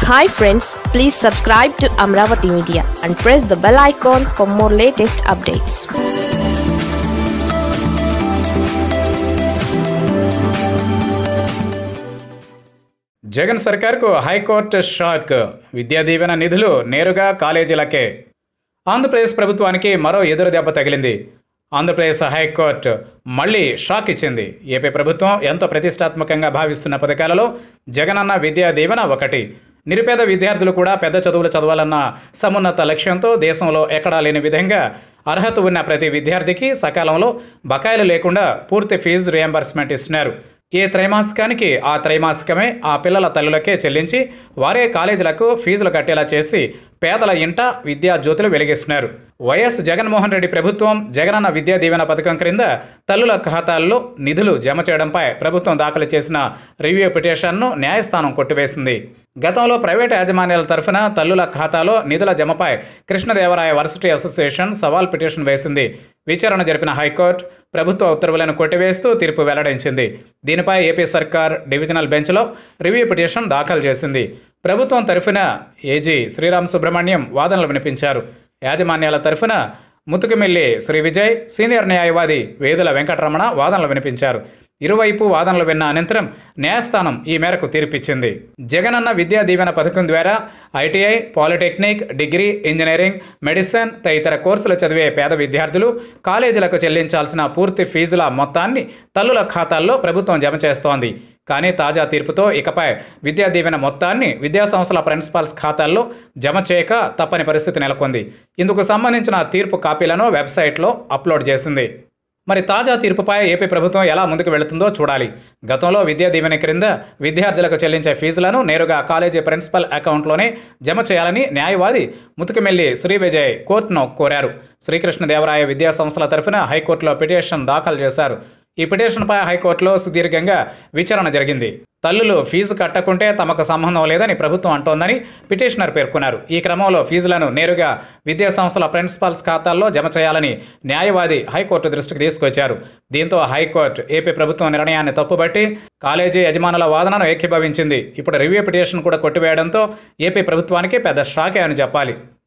hi friends please subscribe to Amaravati media and press the bell icon for more latest updates Jagan సర్కార్కు high court shock Vidya Deevena నిధులు నేరుగా కాలేజీలకే ఆంధ్రప్రదేశ్ ప్రభుత్వానికి మరో ఎదురు దెబ్బ తగిలింది ఆంధ్రప్రదేశ్ హైకోర్టు మళ్ళీ షాక్ ఇచ్చింది ఏపీ ప్రభుత్వం ఎంతో ప్రతిష్టాత్మకంగా భావిస్తున్న పథకాలలో జగనన్న విద్యా దీవెన ఒకటి నిరుపేద విద్యార్థులు కూడా పెద్ద చదువులు చదవాలన్న సమున్నత లక్ష్యంతో దేశంలో ఎక్కడా లేని విధంగా అర్హత ఉన్న ప్రతి విద్యార్థికి సకాలంలో బకాయిలు లేకుండా పూర్తి ఫీజు రియంబర్స్మెంట్ ఇస్తున్నారు ఏ త్రైమాసికానికి ఆ త్రైమాసికమే ఆ పిల్లల తల్లులకే చెల్లించి వారే కాలేజీలకు ఫీజులు కట్టేలా చేసి పేదల ఇంట విద్యా జ్యోతులు వెలిగిస్తున్నారు వైఎస్ జగన్మోహన్ రెడ్డి ప్రభుత్వం జగనన్న విద్యా దీవెన పథకం క్రింద తల్లుల ఖాతాల్లో నిధులు జమ చేయడంపై ప్రభుత్వం దాఖలు చేసిన రివ్యూ పిటిషన్ను న్యాయస్థానం కొట్టివేసింది గతంలో ప్రైవేటు యాజమాన్యాల తరఫున తల్లుల ఖాతాలో నిధుల జమపై కృష్ణదేవరాయ వర్సిటీ అసోసియేషన్ సవాల్ పిటిషన్ వేసింది విచారణ జరిపిన హైకోర్టు ప్రభుత్వ ఉత్తర్వులను కొట్టివేస్తూ తీర్పు వెల్లడించింది దీనిపై ఏపీ సర్కార్ డివిజనల్ బెంచ్లో రివ్యూ పిటిషన్ దాఖలు చేసింది ప్రభుత్వం తరఫున ఏజీ శ్రీరామ్ సుబ్రహ్మణ్యం వాదనలు వినిపించారు యాజమాన్యాల తరఫున ముతుకుమిల్లి శ్రీ విజయ్ సీనియర్ న్యాయవాది వేదుల వెంకటరమణ వాదనలు వినిపించారు ఇరువైపు వాదనలు విన్న అనంతరం న్యాయస్థానం ఈ మేరకు తీర్పిచ్చింది జగనన్న విద్యా దీవెన పథకం ద్వారా ITI polytechnic degree engineering medicine తదితర కోర్సులు చదివే పేద విద్యార్థులు కాలేజీలకు చెల్లించాల్సిన పూర్తి ఫీజుల మొత్తాన్ని తల్లుల ఖాతాల్లో ప్రభుత్వం జమ చేస్తోంది కానీ తాజా తీర్పుతో ఇకపై విద్యా దీవెన మొత్తాన్ని విద్యాసంస్థల ప్రిన్సిపాల్స్ ఖాతాల్లో జమ చేయక తప్పని పరిస్థితి నెలకొంది ఇందుకు సంబంధించిన తీర్పు కాపీలను వెబ్సైట్లో అప్లోడ్ చేసింది మరి తాజా తీర్పుపై ఏపీ ప్రభుత్వం ఎలా ముందుకు వెళుతుందో చూడాలి గతంలో విద్యా దీవెన క్రింద విద్యార్థులకు చెల్లించే ఫీజులను నేరుగా కాలేజీ ప్రిన్సిపల్ అకౌంట్లోనే జమ చేయాలని న్యాయవాది ముతుకుమెల్లి శ్రీ విజయ్ కోర్టును కోరారు శ్రీకృష్ణదేవరాయ విద్యా సంస్థల తరఫున హైకోర్టులో పిటిషన్ దాఖలు చేశారు ఈ పిటిషన్పై హైకోర్టులో సుదీర్ఘంగా విచారణ జరిగింది తల్లులు ఫీజు కట్టకుంటే తమకు సంబంధం లేదని ప్రభుత్వం అంటోందని పిటిషనర్ పేర్కొన్నారు ఈ క్రమంలో ఫీజులను నేరుగా విద్యా సంస్థల ప్రిన్సిపాల్స్ ఖాతాల్లో జమ చేయాలని న్యాయవాది హైకోర్టు దృష్టికి తీసుకొచ్చారు దీంతో హైకోర్టు ఏపీ ప్రభుత్వం నిర్ణయాన్ని తప్పుబట్టి కాలేజీ యజమానుల వాదనను ఏకీభవించింది ఇప్పుడు రివ్యూ పిటిషన్ కూడా కొట్టివేయడంతో ఏపీ ప్రభుత్వానికి పెద్ద షాకే అని చెప్పాలి